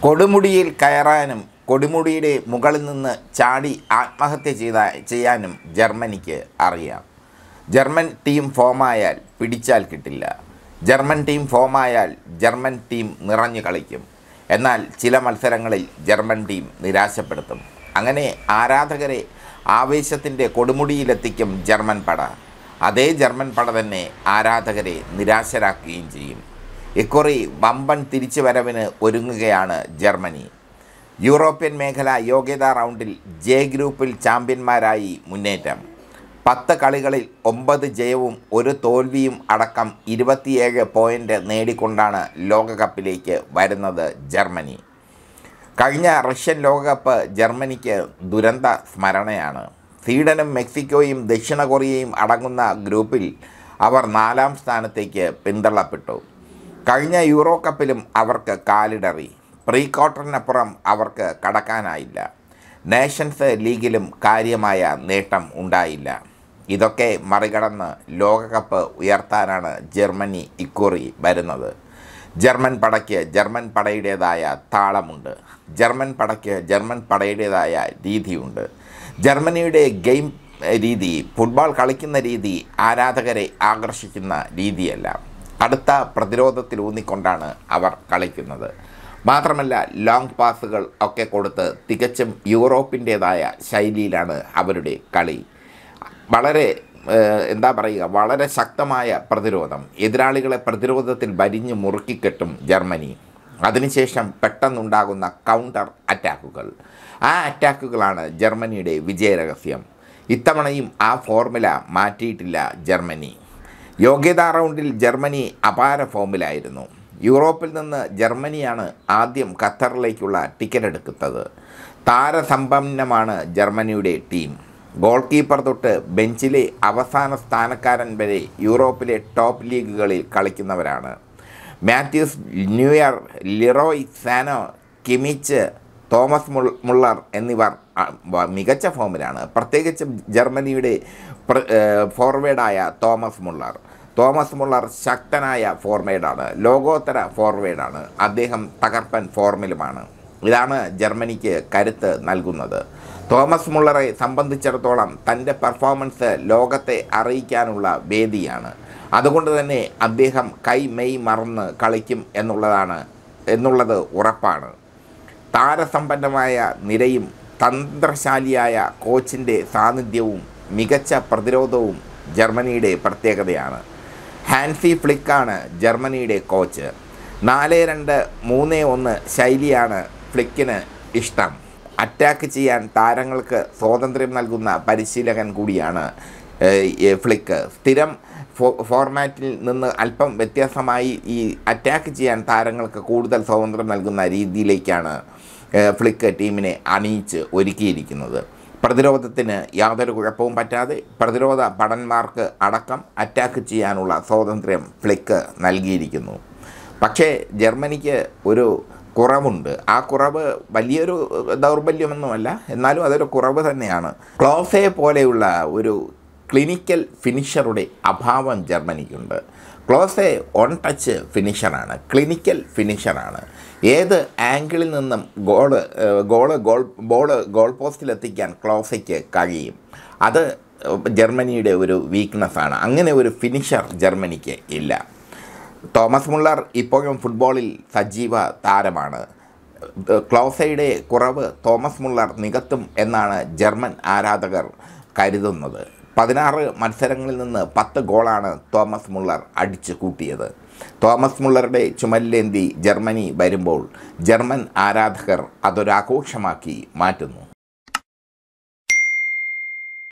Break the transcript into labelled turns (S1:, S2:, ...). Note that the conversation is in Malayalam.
S1: കൊടുമുടിയിൽ കയറാനും കൊടുമുടിയുടെ മുകളിൽ നിന്ന് ചാടി ആത്മഹത്യ ചെയ്ത ചെയ്യാനും ജർമ്മനിക്ക് അറിയാം ജർമ്മൻ ടീം ഫോമായാൽ പിടിച്ചാൽ കിട്ടില്ല ജർമ്മൻ ടീം ഫോമായാൽ ജർമ്മൻ ടീം നിറഞ്ഞു കളിക്കും എന്നാൽ ചില മത്സരങ്ങളിൽ ജർമ്മൻ ടീം നിരാശപ്പെടുത്തും അങ്ങനെ ആരാധകരെ ആവേശത്തിൻ്റെ കൊടുമുടിയിലെത്തിക്കും ജർമ്മൻ പട അതേ ജർമ്മൻ പട തന്നെ ആരാധകരെ നിരാശരാക്കുകയും ചെയ്യും ഇക്കുറി വമ്പൻ തിരിച്ചുവരവിന് ഒരുങ്ങുകയാണ് ജർമ്മനി യൂറോപ്യൻ മേഖല യോഗ്യതാ റൗണ്ടിൽ ജെ ഗ്രൂപ്പിൽ ചാമ്പ്യന്മാരായി മുന്നേറ്റം പത്ത് കളികളിൽ ഒമ്പത് ജയവും ഒരു തോൽവിയും അടക്കം ഇരുപത്തിയേഴ് പോയിൻ്റ് നേടിക്കൊണ്ടാണ് ലോകകപ്പിലേക്ക് വരുന്നത് ജർമ്മനി കഴിഞ്ഞ റഷ്യൻ ലോകകപ്പ് ജർമ്മനിക്ക് ദുരന്ത സ്മരണയാണ് സ്വീഡനും മെക്സിക്കോയും ദക്ഷിണ കൊറിയയും അടങ്ങുന്ന ഗ്രൂപ്പിൽ അവർ നാലാം സ്ഥാനത്തേക്ക് പിന്തള്ളപ്പെട്ടു കഴിഞ്ഞ യൂറോ കപ്പിലും അവർക്ക് കാലിടറി പ്രീ ക്വാർട്ടറിനപ്പുറം അവർക്ക് കടക്കാനായില്ല നേഷൻസ് ലീഗിലും കാര്യമായ നേട്ടം ഉണ്ടായില്ല ഇതൊക്കെ മറികടന്ന് ലോകകപ്പ് ഉയർത്താനാണ് ജർമ്മനി ഇക്കുറി വരുന്നത് ജർമ്മൻ പടയ്ക്ക് ജർമ്മൻ പടയുടേതായ താളമുണ്ട് ജർമ്മൻ പടയ്ക്ക് ജർമ്മൻ പടയുടേതായ രീതിയുണ്ട് ജർമ്മനിയുടെ ഗെയിം രീതി ഫുട്ബോൾ കളിക്കുന്ന രീതി ആരാധകരെ ആകർഷിക്കുന്ന രീതിയല്ല അടുത്ത പ്രതിരോധത്തിൽ ഊന്നിക്കൊണ്ടാണ് അവർ കളിക്കുന്നത് മാത്രമല്ല ലോങ് പാസുകൾ ഒക്കെ കൊടുത്ത് തികച്ചും യൂറോപ്പിൻ്റേതായ ശൈലിയിലാണ് അവരുടെ കളി വളരെ ഏഹ്, എന്താ പറയുക വളരെ ശക്തമായ പ്രതിരോധം എതിരാളികളെ പ്രതിരോധത്തിൽ വരിഞ്ഞു മുറുക്കിക്കെട്ടും ജർമ്മനി അതിനുശേഷം പെട്ടെന്നുണ്ടാകുന്ന കൗണ്ടർ അറ്റാക്കുകൾ ആ അറ്റാക്കുകളാണ് ജർമ്മനിയുടെ വിജയരഹസ്യം ഇത്തവണയും ആ ഫോർമുല മാറ്റിയിട്ടില്ല ജർമ്മനി യോഗ്യതാ റൗണ്ടിൽ ജർമ്മനി അപാര ഫോമിലായിരുന്നു യൂറോപ്പിൽ നിന്ന് ജർമ്മനിയാണ് ആദ്യം ഖത്തറിലേക്കുള്ള ടിക്കറ്റ് എടുക്കുന്നത് താരസമ്പന്നമാണ് ജർമ്മനിയുടെ ടീം ഗോൾ കീപ്പർ തൊട്ട് ബെഞ്ചിലെ അവസാന സ്ഥാനക്കാരൻ വരെ യൂറോപ്പിലെ ടോപ്പ് ലീഗുകളിൽ കളിക്കുന്നവരാണ് മാത്യൂസ് Neuer Leroy Sane Kimmich Thomas മുൾ- മുള്ളർ എന്നിവർ ആ, വ- മികച്ച ഫോമിലാണ് പ്രത്യേകിച്ചും ജർമ്മനിയുടെ പ്ര- ഏഹ് ഫോർവേഡായ തോമസ് മുള്ളർ തോമസ് മുള്ളർ ശക്തനായ ഫോർവേഡാണ് ലോകോത്തര ഫോർവേഡാണ് അദ്ദേഹം തകർപ്പൻ ഫോർമിലുമാണ് ഇതാണ് ജർമ്മനിക്ക് കരുത്ത് നൽകുന്നത് തോമസ് മുള്ളറെ സംബന്ധിച്ചിടത്തോളം തൻ്റെ പെർഫോമൻസ് ലോകത്തെ അറിയിക്കാനുള്ള വേദിയാണ് അതുകൊണ്ട് തന്നെ അദ്ദേഹം കൈ മെയ് മറന്ന് കളിക്കും എന്നുള്ളതാണ് എന്നുള്ളത് ഉറപ്പാണ് താരസമ്പന്നമായ നിരയും തന്ത്രശാലിയായ കോച്ചിൻ്റെ സാന്നിധ്യവും മികച്ച പ്രതിരോധവും ജർമ്മനിയുടെ പ്രത്യേകതയാണ് ഹാൻസി ഫ്ലിക്കാണ് ജർമ്മനിയുടെ കോച്ച് നാല് രണ്ട് മൂന്ന് ഒന്ന് ശൈലിയാണ് ഫ്ലിക്കിന് ഇഷ്ടം അറ്റാക്ക് ചെയ്യാൻ താരങ്ങൾക്ക് സ്വാതന്ത്ര്യം നൽകുന്ന പരിശീലകൻ കൂടിയാണ് ഏഹ്, ഈ ഫ്ലിക്ക് സ്ഥിരം ഫോ ഫോർമാറ്റിൽ നിന്ന് അല്പം വ്യത്യാസമായി ഈ അറ്റാക്ക് ചെയ്യാൻ താരങ്ങൾക്ക് കൂടുതൽ സ്വാതന്ത്ര്യം നൽകുന്ന രീതിയിലേക്കാണ് ഏഹ്, ഫ്ലിക്ക് ടീമിനെ അണിയിച്ച് ഒരുക്കിയിരിക്കുന്നത് പ്രതിരോധത്തിന് യാതൊരു കുഴപ്പവും പറ്റാതെ പ്രതിരോധ ഭടന്മാർക്ക് അടക്കം അറ്റാക്ക് ചെയ്യാനുള്ള സ്വാതന്ത്ര്യം ഫ്ലിക്ക് നൽകിയിരിക്കുന്നു പക്ഷേ ജർമ്മനിക്ക് ഒരു കുറവുണ്ട് ആ കുറവ് വലിയൊരു ദൗർബല്യമൊന്നുമല്ല എന്നാലും അതൊരു കുറവ് തന്നെയാണ് ക്ലോസെ പോലെയുള്ള ഒരു ക്ലിനിക്കൽ ഫിനിഷറുടെ അഭാവം ജർമ്മനിക്കുണ്ട് ക്ലോസെ ഓൺ ടച്ച് ഫിനിഷറാണ് ക്ലിനിക്കൽ ഫിനിഷറാണ് ഏത് ആംഗിളിൽ നിന്നും ഗോള് ഏഹ്, ഗോള് ഗോൾ ബോള് ഗോൾ പോസ്റ്റിലെത്തിക്കാൻ ക്ലോസയ്ക്ക് കഴിയും അത് ജർമ്മനിയുടെ ഒരു വീക്ക്നെസ്സാണ് അങ്ങനെ ഒരു ഫിനിഷർ ജർമ്മനിക്ക് ഇല്ല തോമസ് മുള്ളർ ഇപ്പോഴും ഫുട്ബോളിൽ സജീവ താരമാണ് ക്ലോസയുടെ കുറവ് തോമസ് മുള്ളർ നികത്തും എന്നാണ് ജർമ്മൻ ആരാധകർ കരുതുന്നത് പതിനാറ് മത്സരങ്ങളിൽ നിന്ന് പത്ത് ഗോളാണ് തോമസ് മുള്ളർ അടിച്ചു കൂട്ടിയത് തോമസ് മുള്ളറുടെ ചുമലിലേന്തി ജർമ്മനി വരുമ്പോൾ ജർമ്മൻ ആരാധകർ അതൊരാഘോഷമാക്കി മാറ്റുന്നു